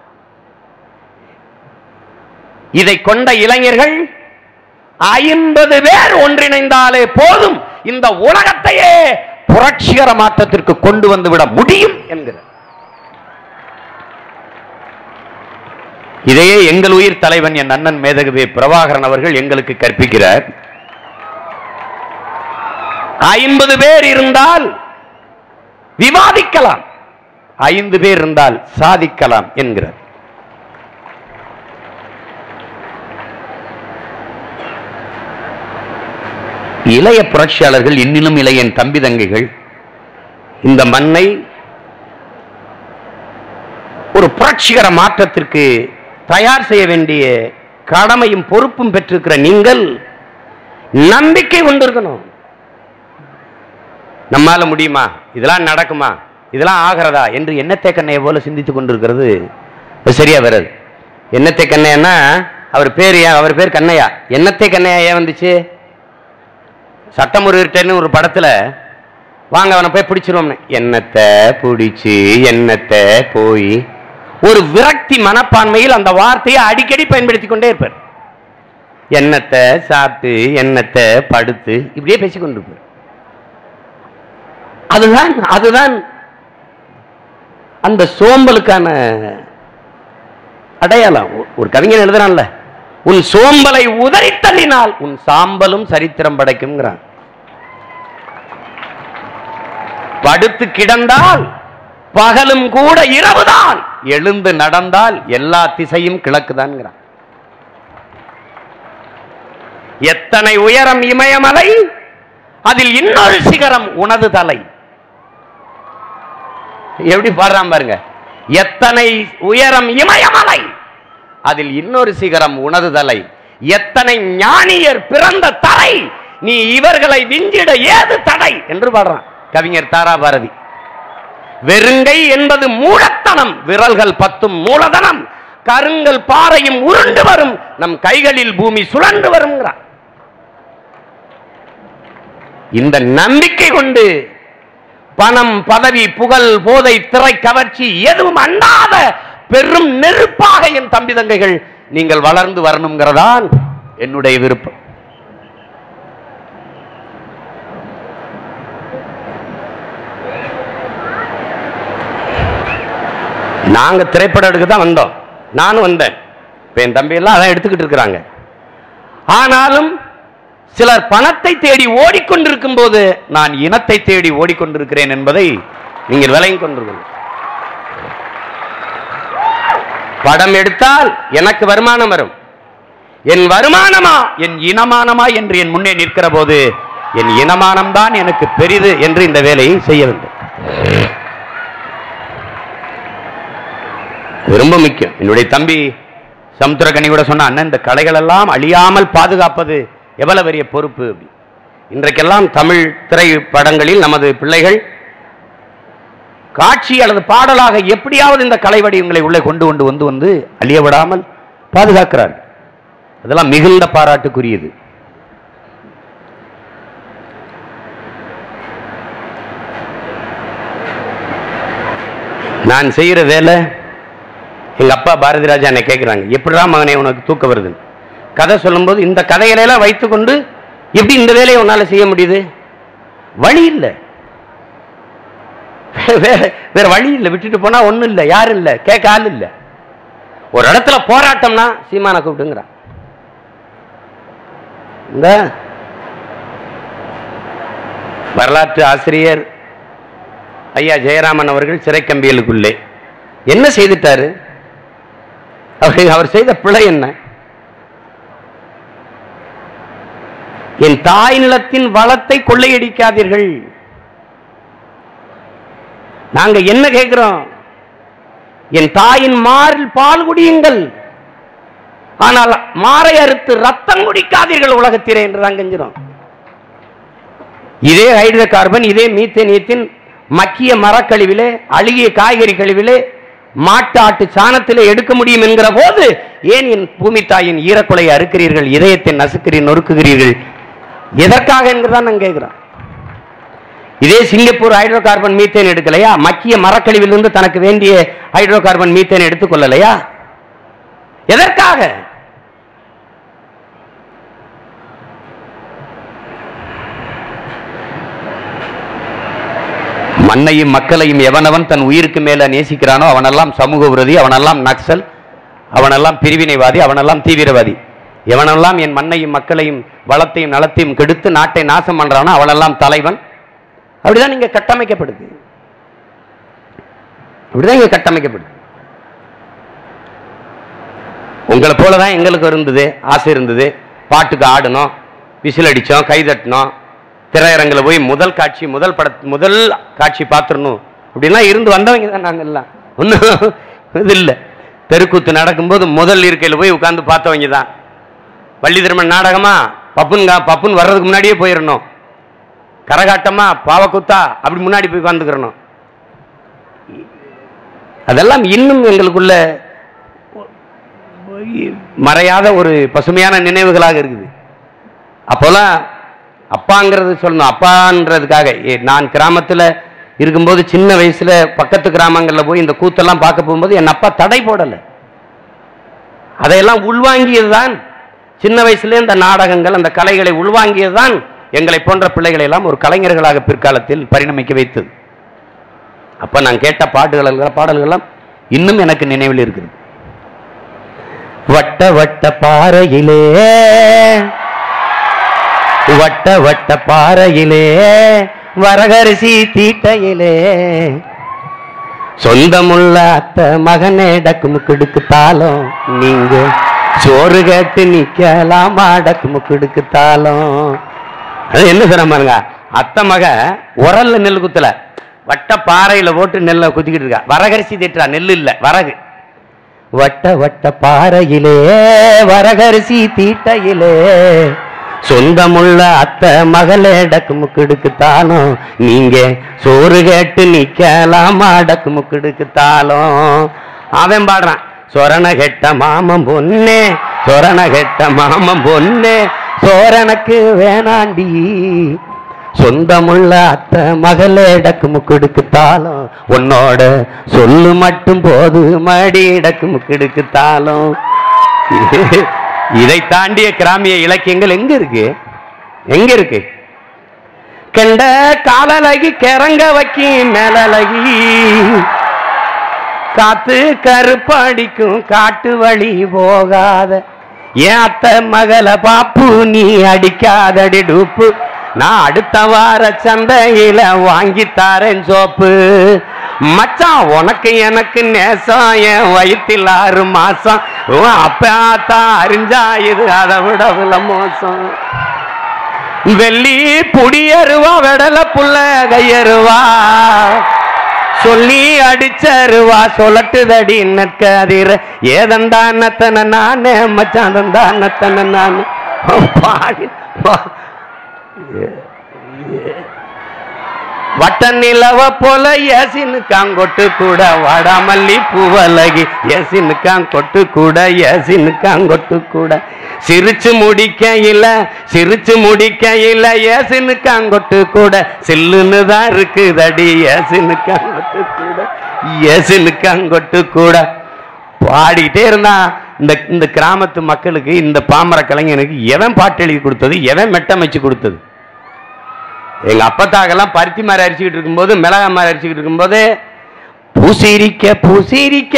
இதை கொண்ட இளைஞர்கள் ஐம்பது பேர் ஒன்றிணைந்தாலே போதும் இந்த உலகத்தையே புரட்சிகர மாற்றத்திற்கு கொண்டு வந்து விட முடியும் என்கிறார் இதையே எங்கள் உயிர் தலைவன் என் அண்ணன் மேதகவி பிரபாகரன் அவர்கள் எங்களுக்கு கற்பிக்கிறார் ஐம்பது பேர் இருந்தால் விவாதிக்கலாம் ஐந்து பேர் இருந்தால் சாதிக்கலாம் என்கிறார் இளைய புரட்சியாளர்கள் இன்னிலும் இளைய என் தம்பி தங்கைகள் இந்த மண்ணை ஒரு புரட்சிகர மாற்றத்திற்கு தயார் செய்ய வேண்டிய கடமையும் பொறுப்பும் பெற்றிருக்கிற நீங்கள் நம்பிக்கை கொண்டிருக்கணும் நம்மால முடியுமா இதெல்லாம் நடக்குமா இதெல்லாம் ஆகிறதா என்று எண்ணத்தை கண்ணையை போல சிந்தித்துக் கொண்டிருக்கிறது அது சரியா வராது எண்ணத்தை கண்ணையன்னா அவர் பேர் ஏன் அவர் பேர் கண்ணையா எண்ணத்தை கண்ணையா ஏன் வந்துச்சு சட்டமுருகிட்டன்னு ஒரு படத்துல வாங்க அவனை போய் பிடிச்சிருவோம்னு எண்ணத்தை பிடிச்சி எண்ணத்தை போய் ஒரு விரக்தி மனப்பான்மையில் அந்த வார்த்தையை அடிக்கடி பயன்படுத்தி கொண்டே இருப்பார் எண்ணத்தை சாப்பிட்டு எண்ணத்தை படுத்து இப்படியே பேசிக் கொண்டிருப்பார் அதுதான் அதுதான் அந்த சோம்பலுக்கான அடையாளம் ஒ- ஒரு கவிஞன் எழுதுறான்ல உன் சோம்பலை உதறி தள்ளினால் உன் சாம்பலும் சரித்திரம் படைக்கும்ங்கிறான் படுத்து கிடந்தால் பகலும் கூட இரவுதான் எழுந்து நடந்தால் எல்லா திசையும் கிழக்குதான்ங்கிறான் எத்தனை உயரம் இமயமலை அதில் இன்னொரு சிகரம் உனது தலை எப்படி பாடுறான் பாருங்க எத்தனை உயரம் இமயமலை அதில் இன்னொரு சிகரம் உனது தலை எத்தனை ஞானியர் பிறந்த தலை நீ இவர்களை விஞ்சிட ஏது தடை என்று பாடுறான் கவிஞர் தாரா பாரதி வெறுங்கை என்பது மூடத்தனம் விரல்கள் பத்தும் மூலதனம் கருங்கல் பாறையும் உருண்டு வரும் நம் கைகளில் பூமி சுழன்று வருங்கிறான் இந்த நம்பிக்கை கொண்டு பணம் பதவி புகழ் போதை திரை கவர்ச்சி எதுவும் அண்டாத பெரும் நெருப்பாக என் தம்பி தங்கைகள் நீங்கள் வளர்ந்து வரணுங்கிறதான் என்னுடைய விருப்பம் நாங்க திரைப்படம் எடுக்க தான் வந்தோம் நானும் வந்தேன் இப்ப என் தம்பி எல்லாம் அதான் எடுத்துக்கிட்டு இருக்கிறாங்க ஆனாலும் சிலர் பணத்தை தேடி ஓடிக்கொண்டிருக்கும் போது நான் இனத்தை தேடி ஓடிக்கொண்டிருக்கிறேன் என்பதை நீங்கள் விளங்கிக் கொண்டிருக்கணும் படம் எடுத்தால் எனக்கு வருமானம் வரும் என் வருமானமா என் இனமானமா என்று என் முன்னே நிற்கிற போது என் இனமானம் தான் எனக்கு பெரிது என்று இந்த வேலையை செய்ய வேண்டும் இது ரொம்ப முக்கியம் என்னுடைய தம்பி சமுத்திரகனி கூட சொன்ன அண்ணன் இந்த கலைகள் எல்லாம் அழியாமல் பாதுகாப்பது எவ்வளவு பெரிய பொறுப்பு அப்படி. இன்றைக்கெல்லாம் தமிழ் திரைப்படங்களில் நமது பிள்ளைகள் காட்சி அல்லது பாடலாக எப்படியாவது இந்த கலை வடிவங்களை உள்ளே கொண்டு கொண்டு வந்து வந்து அழிய விடாமல் பாதுகாக்கிறார்கள் அதெல்லாம் மிகுந்த பாராட்டுக்குரியது நான் செய்யற வேலை எங்க அப்பா பாரதி ராஜா என்னை கேட்கிறாங்க எப்படிடா மகனே உனக்கு தூக்கம் வருது கதை சொல்லும்போது இந்த கதைகளை எல்லாம் வைத்துக்கொண்டு எப்படி இந்த வேலையை உன்னால செய்ய முடியுது வழி இல்லை வேற வேற வழி இல்லை விட்டுட்டு போனா ஒண்ணும் இல்லை யாரும் இல்லை கேட்க ஆள் இல்லை ஒரு இடத்துல போராட்டம்னா சீமான கூப்பிட்டுங்கிறான் இந்த வரலாற்று ஆசிரியர் ஐயா ஜெயராமன் அவர்கள் சிறை கம்பியலுக்குள்ளே என்ன செய்துட்டாரு அவர் அவர் செய்த பிழை என்ன என் தாய் நிலத்தின் வளத்தை கொள்ளையடிக்காதீர்கள் நாங்க என்ன கேட்கிறோம் என் தாயின் மாறில் பால் குடியுங்கள் ஆனால் மாறை அறுத்து ரத்தம் குடிக்காதீர்கள் உலகத்திலே என்று தான் கெஞ்சிரும் இதே ஹைட்ரோ கார்பன் இதே மீத்தேனியத்தின் மக்கிய மரக்கழிவிலே அழுகிய காய்கறி கழிவிலே மாட்டு ஆட்டு சாணத்திலே எடுக்க முடியும் என்கிற போது ஏன் என் பூமி தாயின் ஈரக்குலையை அறுக்கிறீர்கள் இதயத்தை நசுக்கிறீர் நொறுக்குகிறீர்கள் எதற்காக என்கிறதான் நான் கேட்கிறோம் இதே சிங்கப்பூர் ஹைட்ரோ கார்பன் மீத்தேன் எடுக்கலையா மக்கிய மரக்கழிவிலிருந்து தனக்கு வேண்டிய ஹைட்ரோ கார்பன் மீத்தேன் எடுத்துக்கொள்ளலையா எதற்காக மண்ணையும் மக்களையும் எவனவன் தன் உயிருக்கு மேல நேசிக்கிறானோ அவனெல்லாம் சமூக விரோதி அவனெல்லாம் நக்சல் அவனெல்லாம் பிரிவினைவாதி அவனெல்லாம் தீவிரவாதி எவனெல்லாம் என் மண்ணையும் மக்களையும் வளத்தையும் நலத்தையும் கெடுத்து நாட்டை நாசம் பண்றானோ அவனெல்லாம் தலைவன் அப்படிதான் இங்க கட்டமைக்கப்படுது அப்படிதான் இங்க கட்டமைக்கப்படுது உங்களை போலதான் எங்களுக்கு இருந்தது ஆசை இருந்தது பாட்டுக்கு ஆடணும் விசில் அடிச்சோம் கை தட்டினோம் திரையரங்கில் போய் முதல் காட்சி முதல் பட முதல் காட்சி பார்த்துடணும் அப்படிலாம் இருந்து வந்தவங்க தான் நாங்கள் எல்லாம் ஒன்றும் இது இல்லை தெருக்கூத்து நடக்கும்போது முதல் இருக்கையில் போய் உட்காந்து பார்த்தவங்க தான் வள்ளி திருமண் நாடகமா பப்புன்கா பப்புன் வர்றதுக்கு முன்னாடியே போயிடணும் கரகாட்டமா பாவக்குத்தா அப்படி முன்னாடி போய் உட்காந்துக்கிறணும் அதெல்லாம் இன்னும் எங்களுக்குள்ள மறையாத ஒரு பசுமையான நினைவுகளாக இருக்குது அப்போல்லாம் அப்பாங்கிறது சொல்லணும் அப்பான்றதுக்காக ஏ, நான் கிராமத்தில் இருக்கும்போது சின்ன வயசுல பக்கத்து கிராமங்களில் போய் இந்த கூத்தெல்லாம் பார்க்க போகும்போது என் அப்பா தடை போடலை அதையெல்லாம் உள்வாங்கியது தான் சின்ன வயசுல இந்த நாடகங்கள் அந்த கலைகளை உள்வாங்கியது தான் எங்களை போன்ற பிள்ளைகளை எல்லாம் ஒரு கலைஞர்களாக பிற்காலத்தில் பரிணமிக்க வைத்தது அப்ப நான் கேட்ட பாட்டுகள் எல்லாம் பாடல்கள்லாம் இன்னும் எனக்கு நினைவில் இருக்குது வட்ட வட்ட பாறையிலே வட்ட வட்ட பாறையிலே வரகரிசி தீட்டையிலே சொந்தமுள்ள அத்த மகனே டக்கு கிடுக்கு தாளம் நீங்க சோறு கேட்டு நிக்கலாமா டக்கு கிடுக்கு தாளம் அது என்ன சொல்ற பாருங்க அத்தை மக உரல்ல நெல் குத்தல வட்ட பாறையில போட்டு நெல்லை குத்திக்கிட்டு இருக்கா வரகரிசி திட்டுறா நெல் இல்ல வரகு வட்ட வட்ட பாறையிலே வரகரிசி தீட்டையிலே சொந்தமுள்ள அத்தை மகளே டக்கு முக்குடுக்கு தாளம் நீங்க சோறு கேட்டு நிக்கலாமா டக்கு முக்குடுக்கு தாளம் அவன் பாடுறான் சொரண கெட்ட மாமன் பொண்ணே சொரண கெட்ட மாமன் பொண்ணே சோரனுக்கு வேணாண்டி சொந்தமுள்ள அத்தை மகளே டக்கு முக்குடுக்கு தாளம் உன்னோட சொல்லு மட்டும் போது மடி டக்கு முக்குடுக்கு தாளம் இதை தாண்டிய கிராமிய இலக்கியங்கள் எங்க இருக்கு எங்க இருக்கு கெண்ட காலலகி கிறங்க வைக்கி மேலழகி காத்து கருப்பு அடிக்கும் காட்டு வழி போகாத ஏன் அத்தை மகள பாப்பு நீ அடிக்காதடி டூப்பு நான் அடுத்த வார சந்தையில வாங்கி தாரேன் சோப்பு மச்சான் உனக்கு எனக்கு நேசம் என் வயிற்றில் ஆறு மாசம் உன் அப்பா தான் அறிஞ்சா இது அதை விட வில மோசம் வெள்ளி புடியருவா வெடல புள்ள கையருவா சொல்லி அடிச்சருவா சொல்லட்டுதடி நற்கதிர ஏதந்தானத்தன நானே மச்சாந்தந்தானத்தன நானே பாடி பா- வட்ட நிலவ போல ஏசினு காங்கொட்டு கூட வாடாமல்லி பூவலகி ஏசினு காங்கொட்டு கூட ஏசினு காங்கொட்டு கூட சிரிச்சு முடிக்க இல்ல சிரிச்சு முடிக்க இல்ல ஏசினு காங்கொட்டு கூட சில்லுன்னு தான் இருக்குதடி ஏசினு காங்கொட்டு கூட ஏசினு காங்கொட்டு கூட பாடிக்கிட்டே இருந்தான் இந்த இந்த கிராமத்து மக்களுக்கு இந்த பாமர கலைஞனுக்கு எவன் பாட்டு எழுதி கொடுத்தது எவன் மெட்டமைச்சு கொடுத்தது எங்க அப்பத்தாக்கெல்லாம் பருத்தி மாதிரி அரிச்சுக்கிட்டு இருக்கும்போது மிளகா மாதிரி அரிச்சுக்கிட்டு இருக்கும்போது பூசிரிக்க பூசிரிக்க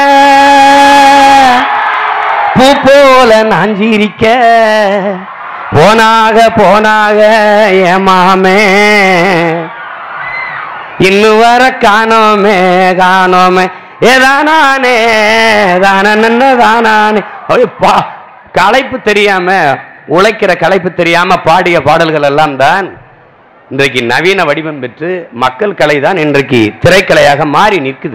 பூ போல நாஞ்சிரிக்க போனாக போனாக ஏமாமே இன்னும் வர காணோமே காணோமே ஏதானானே தானே தானானே பா களைப்பு தெரியாம உழைக்கிற களைப்பு தெரியாம பாடிய பாடல்கள் எல்லாம் தான் இன்றைக்கு நவீன வடிவம் பெற்று மக்கள் கலை தான் இன்றைக்கு திரைக்கலையாக மாறி நிற்குது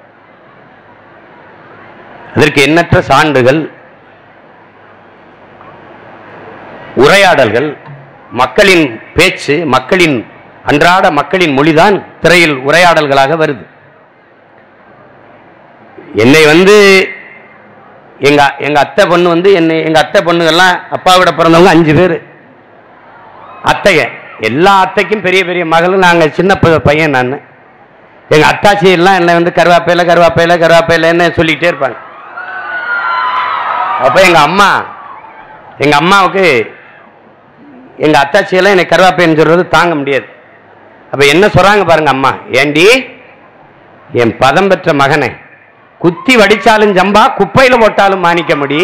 அதற்கு எண்ணற்ற சான்றுகள் உரையாடல்கள் மக்களின் பேச்சு மக்களின் அன்றாட மக்களின் மொழிதான் திரையில் உரையாடல்களாக வருது என்னை வந்து எங்க எங்க அத்தை பொண்ணு வந்து என்னை எங்க அத்தை பொண்ணுகள்லாம் அப்பாவிட பிறந்தவங்க அஞ்சு பேர் அத்தைய எல்லா அத்தைக்கும் பெரிய பெரிய மகளும் நாங்க சின்ன ப- பையன் நான் எங்க அத்தாச்சி எல்லாம் என்னை வந்து கருவாப்பையில கருவாப்பையில கருவாப்பையிலன்னு சொல்லிட்டே இருப்பாங்க அப்ப எங்க அம்மா எங்க அம்மாவுக்கு எங்க அத்தாச்சியெல்லாம் என்னை கருவாப்பைன்னு சொல்றது தாங்க முடியாது அப்ப என்ன சொல்றாங்க பாருங்க அம்மா ஏண்டி என் பதம் பெற்ற மகனை குத்தி வடிச்சாலும் ஜம்பா குப்பையில போட்டாலும் மாணிக்க முடி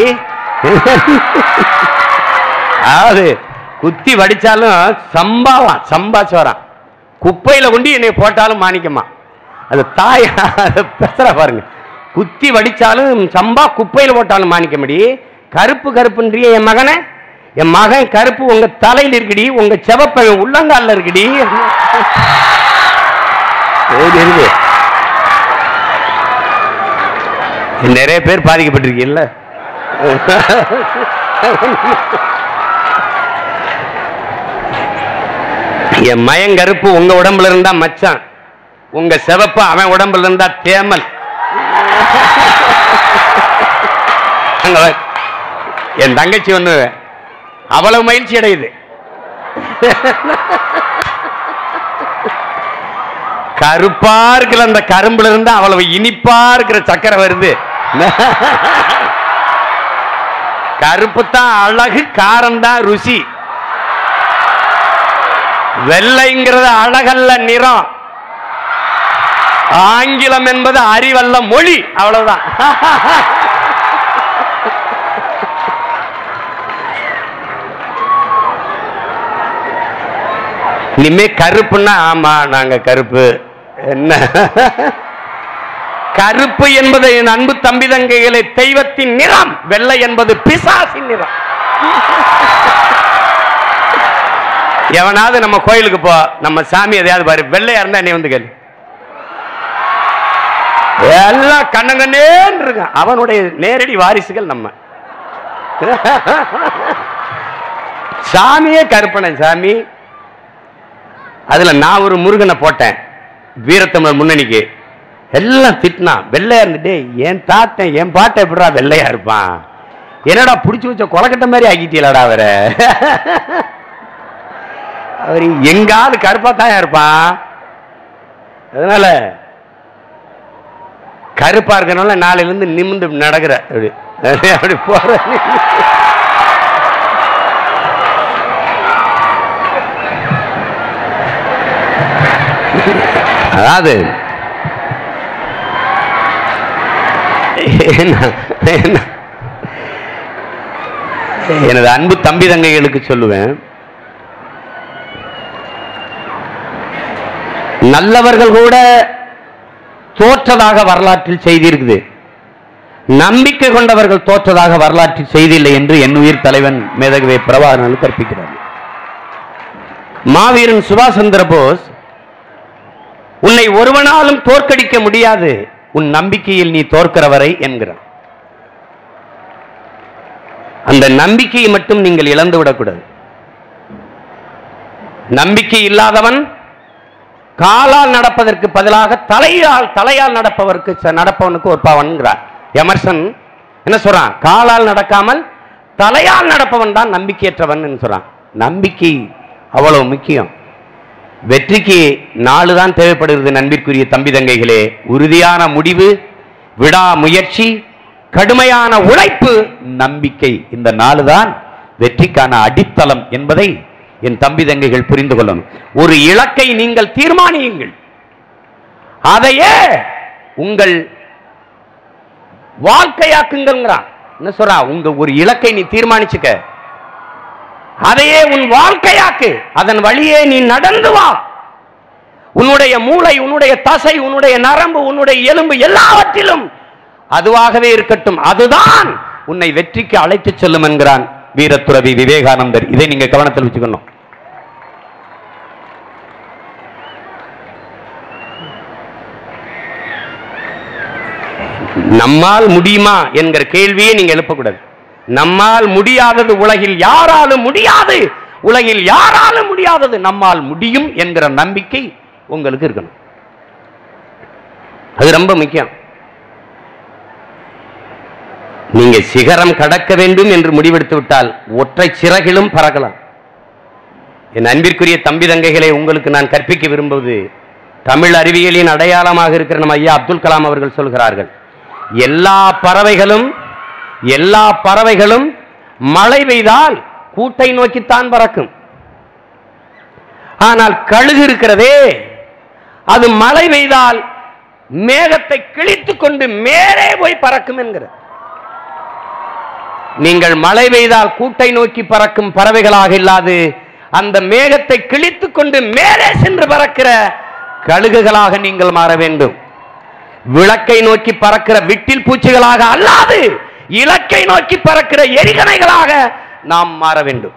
அதாவது குத்தி வடிச்சாலும் சம்பாவா சம்பா சோறான் குப்பையில கொண்டு என்னை போட்டாலும் மாணிக்கமா அது தாய் பேசுற பாருங்க குத்தி வடிச்சாலும் சம்பா குப்பையில போட்டாலும் மாணிக்க முடி கருப்பு கருப்புன்றிய என் மகனை என் மகன் கருப்பு உங்க தலையில இருக்குடி உங்க செவப்ப உள்ளங்கால்ல இருக்குடி சரி, இருக்கு. நிறைய பேர் பாதிக்கப்பட்டிருக்கீங்கல்ல என் மயங்கருப்பு உங்க உடம்புல இருந்தா மச்சான் உங்க சிவப்பு அவன் உடம்புல இருந்தா தேமல் அங்க வா. என் தங்கச்சி வந்து அவ்வளவு மகிழ்ச்சி அடையுது கருப்பா இருக்கிற அந்த கரும்புல இருந்து அவ்வளவு இனிப்பா இருக்கிற சக்கரை வருது கருப்பு தான் அழகு காரம் தான் ருசி வெள்ளைங்கிறது அழகல்ல நிறம் ஆங்கிலம் என்பது அறிவல்ல மொழி அவ்வளவுதான் இனிமே கருப்புன்னா ஆமா நாங்க கருப்பு என்ன கருப்பு என்பது என் அன்பு தம்பி தங்கைகளை தெய்வத்தின் நிறம் வெள்ளை என்பது பிசாசின் நிறம் எவனாவது நம்ம கோயிலுக்கு போ நம்ம சாமி எதையாவது பாரு வெள்ளையா இருந்தா நீ வந்து கேளு எல்லாம் கண்ணங்கண்ணேன்னு இருக்கான் அவனுடைய நேரடி வாரிசுகள் நம்ம சாமியே கருப்பனன் சாமி அதுல நான் ஒரு முருகனை போட்டேன் வீரத்தமிழர் முன்னணிக்கு எல்லாம் திட்டினா வெள்ளையா இருந்துட்டு என் தாத்தன் என் பாட்டை எப்படிடா வெள்ளையா இருப்பான் என்னடா புடிச்சு வச்ச கொலக்கட்டை மாதிரி ஆக்கிட்டீங்களாடா அவரை அவர் எங்காவது கருப்பா தான் இருப்பான் அதனால கருப்பா இருக்கனால நாளையில இருந்து நிமிந்து நடக்கிற அப்படி அப்படி போற அதாவது என்ன- என்ன- எனது அன்பு தம்பி தங்கைகளுக்கு சொல்லுவேன் நல்லவர்கள் கூட தோற்றதாக வரலாற்றில் செய்தி இருக்குது நம்பிக்கை கொண்டவர்கள் தோற்றதாக வரலாற்றில் செய்தி இல்லை என்று என் உயிர் தலைவன் மேதகவே பிரபாகரன் கற்பிக்கிறார் மாவீரன் சுபாஷ் சந்திர போஸ் உன்னை ஒருவனாலும் தோற்கடிக்க முடியாது உன் நம்பிக்கையில் நீ தோற்கிறவரை என்கிறான் அந்த நம்பிக்கையை மட்டும் நீங்கள் இழந்து விடக்கூடாது நம்பிக்கை இல்லாதவன் காலால் நடப்பதற்கு பதிலாக தலையால் தலையால் நடப்பவருக்கு ச- நடப்பவனுக்கு ஒப்பாவன்கிறார் எமர்சன் என்ன சொல்றான் காலால் நடக்காமல் தலையால் நடப்பவன் தான் நம்பிக்கையற்றவன் சொல்றான் நம்பிக்கை அவ்வளவு முக்கியம் வெற்றிக்கு நாலு தான் தேவைப்படுகிறது நண்பிற்குரிய தம்பி தங்கைகளே உறுதியான முடிவு விடாமுயற்சி கடுமையான உழைப்பு நம்பிக்கை இந்த நாலு தான் வெற்றிக்கான அடித்தளம் என்பதை என் தம்பி தங்கைகள் புரிந்து கொள்ளணும் ஒரு இலக்கை நீங்கள் தீர்மானியுங்கள் அதையே உங்கள் வாழ்க்கையாக்குங்கிறான் என்ன சொல்றா உங்க ஒரு இலக்கை நீ தீர்மானிச்சுக்க அதையே உன் வாழ்க்கையாக்கு அதன் வழியே நீ நடந்து வா உன்னுடைய மூளை உன்னுடைய தசை உன்னுடைய நரம்பு உன்னுடைய எலும்பு எல்லாவற்றிலும் அதுவாகவே இருக்கட்டும் அதுதான் உன்னை வெற்றிக்கு அழைத்துச் செல்லும் என்கிறான் வீரத்துறவி விவேகானந்தர் இதை நீங்க கவனத்தில் வச்சுக்கணும் நம்மால் முடியுமா என்கிற கேள்வியை நீங்க எழுப்பக்கூடாது நம்மால் முடியாதது உலகில் யாராலும் முடியாது உலகில் யாராலும் முடியாதது நம்மால் முடியும் என்கிற நம்பிக்கை உங்களுக்கு இருக்கணும் அது ரொம்ப முக்கியம் நீங்க சிகரம் கடக்க வேண்டும் என்று முடிவெடுத்து விட்டால் ஒற்றை சிறகிலும் பறக்கலாம் என் அன்பிற்குரிய தம்பி தங்கைகளை உங்களுக்கு நான் கற்பிக்க விரும்புவது தமிழ் அறிவியலின் அடையாளமாக இருக்கிற நம்ம ஐயா அப்துல் கலாம் அவர்கள் சொல்கிறார்கள் எல்லா பறவைகளும் எல்லா பறவைகளும் மழை பெய்தால் கூட்டை நோக்கித்தான் பறக்கும் ஆனால் கழுகு இருக்கிறதே அது மழை பெய்தால் மேகத்தை கிழித்துக் கொண்டு மேலே போய் பறக்கும் என்கிற நீங்கள் மழை பெய்தால் கூட்டை நோக்கி பறக்கும் பறவைகளாக இல்லாது அந்த மேகத்தை கிழித்துக் கொண்டு மேலே சென்று பறக்கிற கழுகுகளாக நீங்கள் மாற வேண்டும் விளக்கை நோக்கி பறக்கிற விட்டில் பூச்சிகளாக அல்லாது இலக்கை நோக்கி பறக்கிற எரிகணைகளாக நாம் மாற வேண்டும்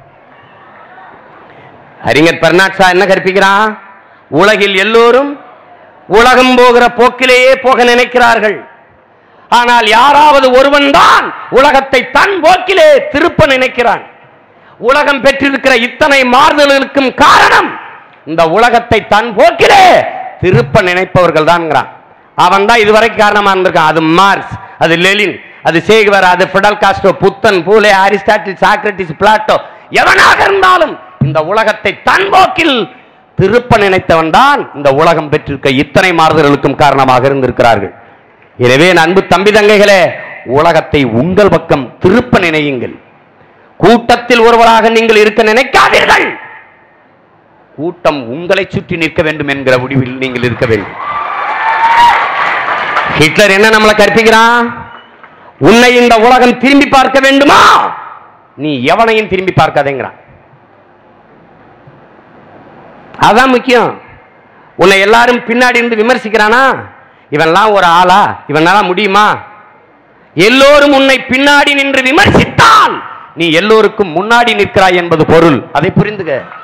அறிஞர் பெர்னாட்சா என்ன கற்பிக்கிறான் உலகில் எல்லோரும் உலகம் போகிற போக்கிலேயே போக நினைக்கிறார்கள் ஆனால் யாராவது ஒருவன் தான் உலகத்தை தன் போக்கிலே திருப்ப நினைக்கிறான் உலகம் பெற்றிருக்கிற இத்தனை மாறுதல்களுக்கும் காரணம் இந்த உலகத்தை தன் போக்கிலே திருப்ப நினைப்பவர்கள் தான் அவன் தான் இதுவரைக்கும் காரணமா இருந்திருக்கான் அது மார்க்ஸ் அது லெலின் அது சேகுவர் அது ஃபிடல் காஸ்ட்ரோ புத்தன் பூலே அரிஸ்டாட்டில் சாக்ரட்டிஸ் பிளாட்டோ எவனாக இருந்தாலும் இந்த உலகத்தை தன் போக்கில் திருப்ப நினைத்தவன் தான் இந்த உலகம் பெற்றிருக்க இத்தனை மாறுதல்களுக்கும் காரணமாக இருந்திருக்கிறார்கள் எனவே என் அன்பு தம்பி தங்கைகளே உலகத்தை உங்கள் பக்கம் திருப்ப நினையுங்கள் கூட்டத்தில் ஒருவராக நீங்கள் இருக்க நினைக்காதீர்கள் கூட்டம் உங்களை சுற்றி நிற்க வேண்டும் என்கிற முடிவில் நீங்கள் இருக்க வேண்டும் ஹிட்லர் என்ன நம்மளை கற்பிக்கிறான் உன்னை இந்த உலகம் திரும்பி பார்க்க வேண்டுமா நீ எவனையும் திரும்பி பார்க்காதேங்கிறான் அதான் முக்கியம் உன்னை எல்லாரும் பின்னாடி இருந்து விமர்சிக்கிறானா இவன்லாம் ஒரு ஆளா இவனால முடியுமா எல்லோரும் உன்னை பின்னாடி நின்று விமர்சித்தால் நீ எல்லோருக்கும் முன்னாடி நிற்கிறாய் என்பது பொருள் அதை புரிந்துக